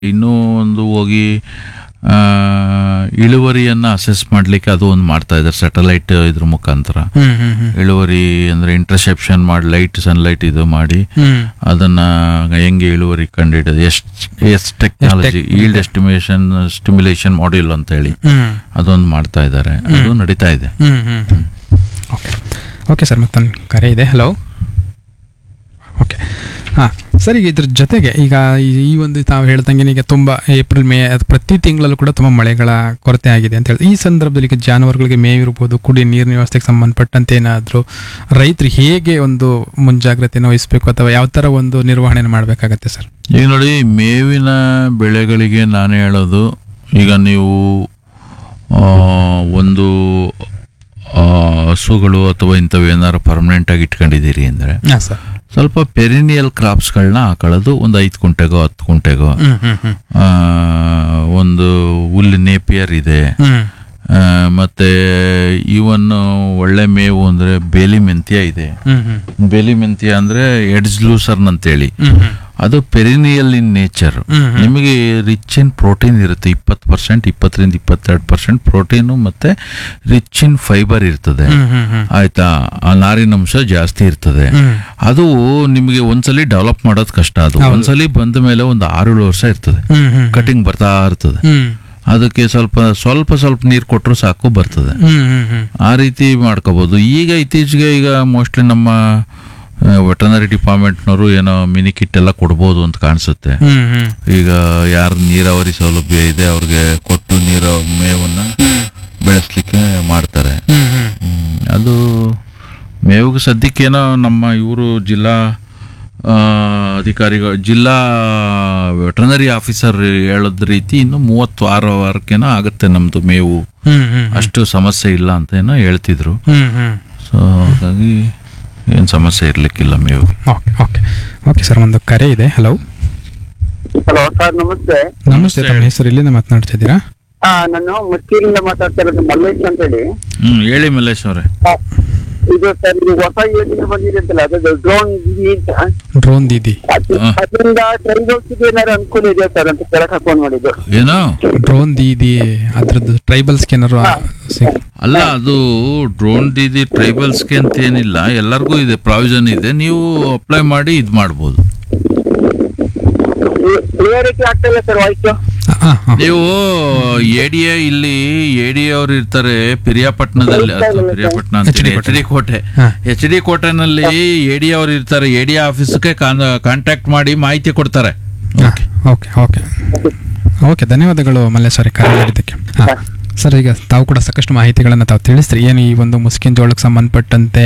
ಇನ್ನೂ ಒಂದು ಹೋಗಿ ಆ, ಇಳುವರಿಯನ್ನ ಅಸೆಸ್ ಮಾಡ್ಲಿಕ್ಕೆ ಅದು ಒಂದು ಮಾಡ್ತಾ ಇದ್ದಾರೆ ಸ್ಯಾಟಲೈಟ್ ಇದ್ರ ಮುಖಾಂತರ ಹ್ಮ್ ಹ್ಮ್ ಹ್ಮ್ ಇಳುವರಿ ಅಂದ್ರೆ ಇಂಟರ್ಸೆಪ್ಷನ್ ಮಾಡಿ ಲೈಟ್ ಸನ್ಲೈಟ್ ಇದು ಮಾಡಿ ಹ್ಮ್ ಅದನ್ನ ಹೆಂಗೆ ಇಳುವರಿ ಕಂಡುಹಿಡಿಯೋದು ಎಷ್ಟು ಎಷ್ಟು technology yield estimation stimulation module ಅಂತ ಹೇಳಿ ಹ್ಮ್ ಅದೊಂದು ಮಾಡ್ತಾ ಇದ್ದಾರೆ ಅದು ನಡೀತಾ ಇದೆ hmm hmm hmm okay okay sir ಮತ್ತೊಂದು ಕರೆ ಇದೆ ಹಲೋ ಓಕೆ ಹಾಂ ಸರ್ ಈಗ ಇದ್ರ ಜೊತೆಗೆ ಈಗ ಈ- ಈ ಒಂದು ತಾವು ಹೇಳ್ದಂಗೆ ಈಗ ತುಂಬ ಏಪ್ರಿಲ್ ಮೇ ಅದು ಪ್ರತಿ ತಿಂಗಳಲ್ಲೂ ಕೂಡ ತುಂಬ ಮಳೆಗಳ ಕೊರತೆ ಆಗಿದೆ ಅಂತ ಹೇಳಿ ಈ ಸಂದರ್ಭದಲ್ಲಿ ಈಗ ಜಾನುವಾರುಗಳಿಗೆ ಮೇವಿರ್ಬೋದು ಕುಡಿಯ ನೀರಿನ ವ್ಯವಸ್ಥೆಗೆ ಸಂಬಂಧಪಟ್ಟಂತೆ ಏನಾದರೂ ರೈತರು ಹೇಗೆ ಒಂದು ಮುಂಜಾಗ್ರತೆಯನ್ನು ವಹಿಸಬೇಕು ಅಥವಾ ಯಾವ ಥರ ಒಂದು ನಿರ್ವಹಣೆಯನ್ನು ಮಾಡಬೇಕಾಗತ್ತೆ ಸರ್ ಈಗ ನೋಡಿ ಮೇವಿನ ಬೆಳೆಗಳಿಗೆ ನಾನು ಹೇಳೋದು ಈಗ ನೀವು ಆ, ಒಂದು ಆ, ಹಸುಗಳು ಅಥವಾ ಇಂಥವು ಏನಾರು ಪರ್ಮನೆಂಟ್ ಆಗಿ ಇಟ್ಕೊಂಡಿದ್ದೀರಿ ಅಂದರೆ ಹಾಂ ಸರ್ ಸ್ವಲ್ಪ ಪೆರಿನಿಯಲ್ ಕ್ರಾಪ್ಸ್ಗಳನ್ನ ಹಾಕೊಳ್ಳೋದು ಒಂದು ಐದು ಕುಂಟೆಗೋ ಹತ್ತು ಕುಂಟೆಗೋ ಹ್ಮ್ ಹ್ಮ್ ಹ್ಮ್ ಆ, ಒಂದು ಹುಲ್ಲು ನೇಪಿಯರ್ ಇದೆ ಹ್ಮ್ ಆ, ಮತ್ತೆ ಇವನ್ ಒಳ್ಳೆ ಮೇವು ಅಂದ್ರೆ ಬೇಲಿ ಮೆಂತ್ಯ ಇದೆ ಹ್ಮ್ ಹ್ಮ್ ಬೇಲಿ ಮೆಂತ್ಯ ಅಂದ್ರೆ ಎಡ್ಜ್ ಲೂಸರ್ನ್ ಅಂತೇಳಿ ಹ್ಮ್ ಹ್ಮ್ ಅದು ಪೆರಿನಿಯಲ್ ಇನ್ ನೇಚರ್ ಹ್ಮ್ ಹ್ಮ್. ನಿಮಗೆ ರಿಚ್ ಇನ್ ಪ್ರೋಟೀನ್ ಇರುತ್ತೆ ಇಪ್ಪತ್ತು ಪರ್ಸೆಂಟ್ ಇಪ್ಪತ್ತರಿಂದ ಇಪ್ಪತ್ತೆರಡು ಪರ್ಸೆಂಟ್ ಪ್ರೋಟೀನು ಮತ್ತೆ ರಿಚ್ ಇನ್ ಫೈಬರ್ ಇರ್ತದೆ ಹ್ಮ್ ಹ್ಮ್ ಹ್ಮ್ ಆಯ್ತಾ ಆ ನಾರಿನಂಶ ಜಾಸ್ತಿ ಇರ್ತದೆ ಹ್ಮ್ ಅದು ನಿಮಗೆ ಒಂದ್ಸಲಿ ಡೆವಲಪ್ ಮಾಡೋದು ಕಷ್ಟ ಅದು ಹೌದು. ಒಂದ್ಸಲಿ ಬಂದ ಮೇಲೆ ಒಂದು ಆರು ಏಳು ವರ್ಷ ಇರ್ತದೆ ಹ್ಮ್ ಹ್ಮ್ ಕಟಿಂಗ್ ಬರ್ತಾ ಇರ್ತದೆ ಹ್ಮ್ ಅದಕ್ಕೆ ಸ್ವಲ್ಪ ಸ್ವಲ್ಪ ಸ್ವಲ್ಪ ನೀರು ಕೊಟ್ಟರು ಸಾಕು ಬರ್ತದೆ ಹ್ಮ್ ಹ್ಮ್ ಹ್ಮ್ ಆ ರೀತಿ ಮಾಡ್ಕೋಬಹುದು ಈಗ ಇತ್ತೀಚೆಗೆ ಈಗ ಮೋಸ್ಟ್ಲಿ ನಮ್ಮ ವೆಟನರಿ ಡಿಪಾರ್ಟ್ಮೆಂಟ್ನವರು ಏನೋ ಮಿನಿ ಕಿಟ್ ಎಲ್ಲ ಕೊಡ್ಬೋದು ಅಂತ ಕಾಣಿಸುತ್ತೆ ಹ್ಮ್ ಹ್ಮ್ ಈಗ ಯಾರು ನೀರಾವರಿ ಸೌಲಭ್ಯ ಇದೆ ಅವ್ರಿಗೆ ಕೊಟ್ಟು ನೀರ ಮೇವನ್ನ ಬೆಳೆಸ್ಲಿಕ್ಕೆ ಮಾಡ್ತಾರೆ ಹ್ಮ್ ಹ್ಮ್ ಹ್ಮ್, ಅದು ಮೇವಿಗೆ ಸದ್ಯಕ್ಕೇನೋ ನಮ್ಮ ಇವರು ಜಿಲ್ಲಾ ಆ, ಅಧಿಕಾರಿಗಳು ಜಿಲ್ಲಾ ವೆಟರ್ನರಿ ಆಫೀಸರ್ ಹೇಳೋದ್ ರೀತಿ ಇನ್ನು ಮೂವತ್ತು ಆರು ವಾರಕ್ಕೇನೋ ಆಗುತ್ತೆ ನಮ್ದು ಮೇವು ಹ್ಮ್ ಹ್ಮ್ ಅಷ್ಟು ಸಮಸ್ಯೆ ಇಲ್ಲ ಅಂತ ಏನೋ ಹೇಳ್ತಿದ್ರು ಹ್ಮ್ ಹ್ಮ್ ಸೊ ಹಾಗಾಗಿ ಏನು ಸಮಸ್ಯೆ ಇರ್ಲಿಕ್ಕಿಲ್ಲ ಮೇವು ಓಕೆ ಓಕೆ ಓಕೆ ಸರ್ ಒಂದು ಕರೆ ಇದೆ ಹಲೋ ಹಲೋ ಸರ್ ನಮಸ್ತೆ ನಮಸ್ತೆ ತಮ್ಮ ಹೆಸರು ಇಲ್ಲಿಂದ ಮಾತನಾಡ್ತಿದ್ದೀರಾ ಆ, ನಾನು ಮಸ್ಕೀರಿಂದ ಮಾತಾಡ್ತಾ ಇರೋದು ಮಲ್ಲೇಶ್ ಅಂತ ಹೇಳಿ ಹ್ಮ್ ಹೇಳಿ ಮಲ್ಲೇಶ್ ಅವರೇ ಆ, ಇದು ಸರ್ ಇದು ಹೊಸ ಯೋಜನೆ ಬಂದಿದೆ ಅಂತಲ್ಲ ಅದು ಡ್ರೋನ್ ಅಂತ ಡ್ರೋನ್ ದೀದಿ ಅದು- ಹಾ. ಅದರಿಂದ ಟ್ರೈಬಲ್ಸ್ಗೆ ಏನಾದ್ರು ಅನುಕೂಲ ಇದೆಯಾ ಸರ್ ಅಂತ ಕೇಳಕ್ ಫೋನ್ ಮಾಡಿದ್ದು ಏನೋ ಡ್ರೋನ್ ದೀದಿ ಅದ್ರದ್ದು ಟ್ರೈಬಲ್ಸ್ಗೆ ಏನಾರು ಸಿಗ್ ಅಲ್ಲ ಅದು ಡ್ರೋನ್ ದೀದಿ ಟ್ರೈಬಲ್ಸ್ಗೆ ಅಂತ ಏನಿಲ್ಲ ಎಲ್ಲರಿಗೂ ಇದೆ ಪ್ರಾವಿಷನ್ ಇದೆ ನೀವು ಅಪ್ಲೈ ಮಾಡಿ ಇದು ಮಾಡ್ಬೋದು ಕ್ಲಿಯರಿಟಿ ಆಗ್ತಾ ಇಲ್ಲ ಸರ್ ವಾಯ್ಸು ಹಾಂ ಹಾಂ ನೀವು ಎಡಿಎ ಇಲ್ಲಿ ಎಡಿ ಅವ್ರು ಇರ್ತಾರೆ ಪಿರಿಯಾಪಟ್ಟಣದಲ್ಲಿ ಅಥವಾ ಪಿರಿಯಾಪಟ್ಟಣ ಅಂತ HD ಎಚ್ ಡಿ ಕೋಟೆ ಹಾ. ಎಚ್ ಡಿ ಕೋಟೆನಲ್ಲಿ ಎಡಿ ಅವ್ರು ಇರ್ತಾರೆ ಎಡಿ ಆಫೀಸ್ಗೆ ಕಾಂಟ್ಯಾಕ್ಟ್ ಮಾಡಿ ಮಾಹಿತಿ ಕೊಡ್ತಾರೆ ಓಕೆ ಓಕೆ ಓಕೆ ಓಕೆ ಧನ್ಯವಾದಗಳು ಮಲ್ಲೇಶ್ವರಿ ಕರೆ ಮಾಡಿದ್ದಕ್ಕೆ ಹಾಂ ಸರ್ ಈಗ ತಾವು ಕೂಡ ಸಾಕಷ್ಟು ಮಾಹಿತಿಗಳನ್ನು ತಾವು ತಿಳಿಸ್ರಿ ಏನು ಈ ಒಂದು ಮುಸ್ಕಿನ್ ಜೋಳಕ್ಕೆ ಸಂಬಂಧಪಟ್ಟಂತೆ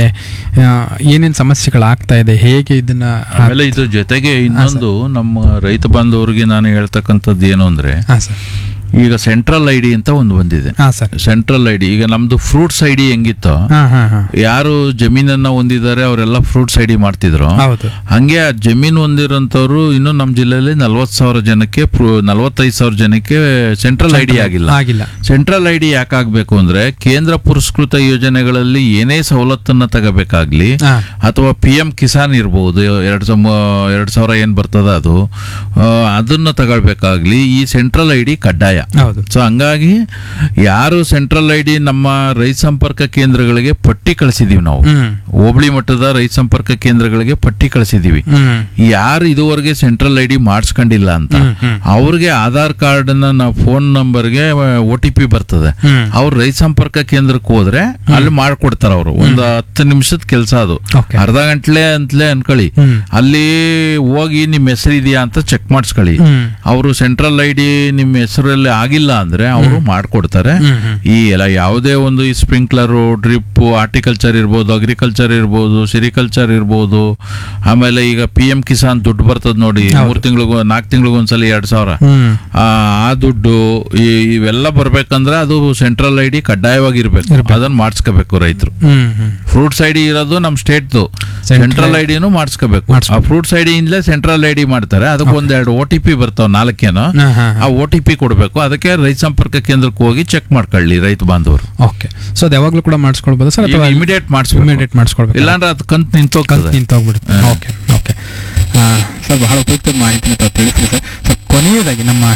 ಏನೇನು ಸಮಸ್ಯೆಗಳಾಗ್ತಾ ಇದೆ ಹೇಗೆ ಇದನ್ನ ಆಮೇಲೆ ಇದ್ರ ಜೊತೆಗೆ ಇನ್ನೊಂದು ನಮ್ಮ ರೈತ ಬಾಂಧವರಿಗೆ ನಾನು ಹೇಳ್ತಕ್ಕಂಥದ್ದು ಏನು ಅಂದ್ರೆ ಹಾಂ ಸರ್ ಈಗ ಸೆಂಟ್ರಲ್ ಐ ಡಿ ಅಂತ ಒಂದು ಬಂದಿದೆ ಹಾಂ ಸರ್ ಸೆಂಟ್ರಲ್ ಐ ಡಿ ಈಗ ನಮ್ದು ಫ್ರೂಟ್ಸ್ ಐ ಡಿ ಹೆಂಗಿತ್ತೋ ಹಾಂ ಹಾಂ ಹಾಂ ಯಾರು ಜಮೀನನ್ನ ಹೊಂದಿದ್ದಾರೆ ಅವರೆಲ್ಲ ಫ್ರೂಟ್ಸ್ ಐ ಡಿ ಮಾಡ್ತಿದ್ರು ಹೌದು ಹಂಗೆ ಆ ಜಮೀನು ಹೊಂದಿರೋಂಥವ್ರು ಇನ್ನು ನಮ್ಮ ಜಿಲ್ಲೆಯಲ್ಲಿ ನಲ್ವತ್ತು ಸಾವಿರ ಜನಕ್ಕೆ ನಲ್ವತ್ತೈದು ಸಾವಿರ ಜನಕ್ಕೆ ಸೆಂಟ್ರಲ್ ಐ ಡಿ ಆಗಿಲ್ಲ ಆಗಿಲ್ಲ ಸೆಂಟ್ರಲ್ ಐ ಡಿ ಯಾಕೆ ಆಗ್ಬೇಕು ಅಂದ್ರೆ ಕೇಂದ್ರ ಪುರಸ್ಕೃತ ಯೋಜನೆಗಳಲ್ಲಿ ಏನೇ ಸವಲತ್ತನ್ನ ತಗೋಬೇಕಾಗ್ಲಿ ಹಾಂ ಅಥವಾ ಪಿ ಎಂ ಕಿಸಾನ್ ಇರ್ಬೋದು ಎರಡು ಸಮ ಎರಡು ಸಾವಿರ ಏನು ಬರ್ತದ ಅದು ಆ, ಅದನ್ನ ತಗೊಳ್ಬೇಕಾಗ್ಲಿ ಈ ಸೆಂಟ್ರಲ್ ಐ ಡಿ ಕಡ್ಡಾಯ ಹೌದು ಸೊ ಹಂಗಾಗಿ ಯಾರು ಸೆಂಟ್ರಲ್ ಐ ಡಿ ನಮ್ಮ ರೈತ ಸಂಪರ್ಕ ಕೇಂದ್ರಗಳಿಗೆ ಪಟ್ಟಿ ಕಳಿಸಿದೀವಿ ನಾವು ಹ್ಮ್ ಹೋಬಳಿ ಮಟ್ಟದ ರೈತ ಸಂಪರ್ಕ ಕೇಂದ್ರಗಳಿಗೆ ಪಟ್ಟಿ ಕಳಿಸಿದೀವಿ ಹ್ಮ್ ಯಾರು ಇದುವರೆಗೆ ಸೆಂಟ್ರಲ್ ಐ ಡಿ ಮಾಡಿಸ್ಕೊಂಡಿಲ್ಲ ಅಂತ ಹ್ಮ್, ಹ್ಮ್. ಅವ್ರಿಗೆ ಆಧಾರ್ ಕಾರ್ಡ್ ನಾವು ಫೋನ್ ನಂಬರ್ಗೆ ಒ ಟಿ ಪಿ ಬರ್ತದೆ ಹ್ಮ್ ಅವ್ರು ರೈತ ಸಂಪರ್ಕ ಕೇಂದ್ರಕ್ಕೆ ಹೋದ್ರೆ ಅಲ್ಲಿ ಮಾಡ್ಕೊಡ್ತಾರ ಅವರು ಒಂದು ಹತ್ತು ನಿಮಿಷದ ಕೆಲಸ ಅದು ಓಕೆ ಅರ್ಧ ಗಂಟ್ಲೆ ಅಂತಲೇ ಅನ್ಕೊಳ್ಳಿ ಹ್ಮ್ ಅಲ್ಲಿ ಹೋಗಿ ನಿಮ್ಮ ಹೆಸರು ಇದೆಯಾ ಅಂತ ಚೆಕ್ ಮಾಡಿಸ್ಕೊಳ್ಳಿ ಹ್ಮ್ ಅವರು ಸೆಂಟ್ರಲ್ ಐ ಡಿ ನಿಮ್ಮ ಹೆಸರಲ್ಲಿ ಆಗಿಲ್ಲ ಅಂದ್ರೆ ಅವರು ಮಾಡ್ಕೊಡ್ತಾರೆ ಹ್ಮ್ ಹ್ಮ್ ಈ ಎಲ್ಲ ಯಾವುದೇ ಒಂದು ಈ ಸ್ಪ್ರಿಂಕ್ಲರು ಡ್ರಿಪ್ ಆರ್ಟಿಕಲ್ಚರ್ ಇರ್ಬೋದು ಅಗ್ರಿಕಲ್ಚರ್ ಇರ್ಬೋದು ಸಿರಿಕಲ್ಚರ್ ಇರ್ಬೋದು ಆಮೇಲೆ ಈಗ ಪಿ ಎಂ ಕಿಸಾನ್ ದುಡ್ಡು ಬರ್ತದ ನೋಡಿ ಮೂರ್ ತಿಂಗಳಿಗೂ ನಾಲ್ಕು ತಿಂಗಳಿಗೂ ಒಂದ್ಸಲ ಎರಡ್ ಸಾವಿರ ಹ್ಮ್ ಆ ಆ ದುಡ್ಡು ಈ ಇವೆಲ್ಲ ಬರ್ಬೇಕಂದ್ರೆ ಅದು ಸೆಂಟ್ರಲ್ ಐ ಡಿ ಕಡ್ಡಾಯವಾಗಿರ್ಬೇಕು ಅದನ್ನ ಮಾಡಿಸ್ಕೋಬೇಕು ರೈತರು hmm hmm fruits I D ಇರೋದು ನಮ್ಮ ಸ್ಟೇಟ್ದು Central- ಸೆಂಟ್ರಲ್ ಐ ಡಿನೂ ಮಾಡಿಸ್ಕೋಬೇಕು ಆ ಫ್ರೂಟ್ಸ್ ಐ ಡಿ ಇಂದಲೇ ಸೆಂಟ್ರಲ್ ಐ ಡಿ ಮಾಡ್ತಾರೆ ಅದಕ್ಕೆ ಒಂದೆರಡು ಓ ಟಿ ಪಿ ಬರ್ತಾವ ನಾಲ್ಕೇನೋ ಹಾಂ ಹಾಂ ಆ ಓ ಟಿ ಪಿ ಕೊಡಬೇಕು ಅದಕ್ಕೆ ರೈತ ಸಂಪರ್ಕ ಕೇಂದ್ರಕ್ಕೆ ಹೋಗಿ ಚೆಕ್ ಮಾಡ್ಕೊಳ್ಳಿ ರೈತ ಬಾಂಧವರು ಓಕೆ ಸೊ ಅದು ಯಾವಾಗಲೂ ಕೂಡ ಮಾಡಿಸ್ಕೊಳ್ಬೋದು ಸರ್ ಅಥವಾ ಇಮಿಡಿಯೇಟ್ ಮಾಡಿಸ್ಬೇಕು ಇಮಿಡಿಯೇಟ್ ಮಾಡಿಸ್ಕೊಳ್ಬೇಕು ಇಲ್ಲಾಂದ್ರೆ ಅದು ಕಂತು ನಿಂತೋಗ್ತದೆ ನಿಂತೋಗ್ಬಿಡುತ್ತೆ ಓಕೆ ಓಕೆ ಸರ್ ಬಹಳ ಉಪಯುಕ್ತ ಮಾಹಿತಿನ ತಾವು ತಿಳಿಸ್ರಿ ಸರ್ ಸರ್ ಕೊನೆಯದಾಗಿ ನಮ್ಮ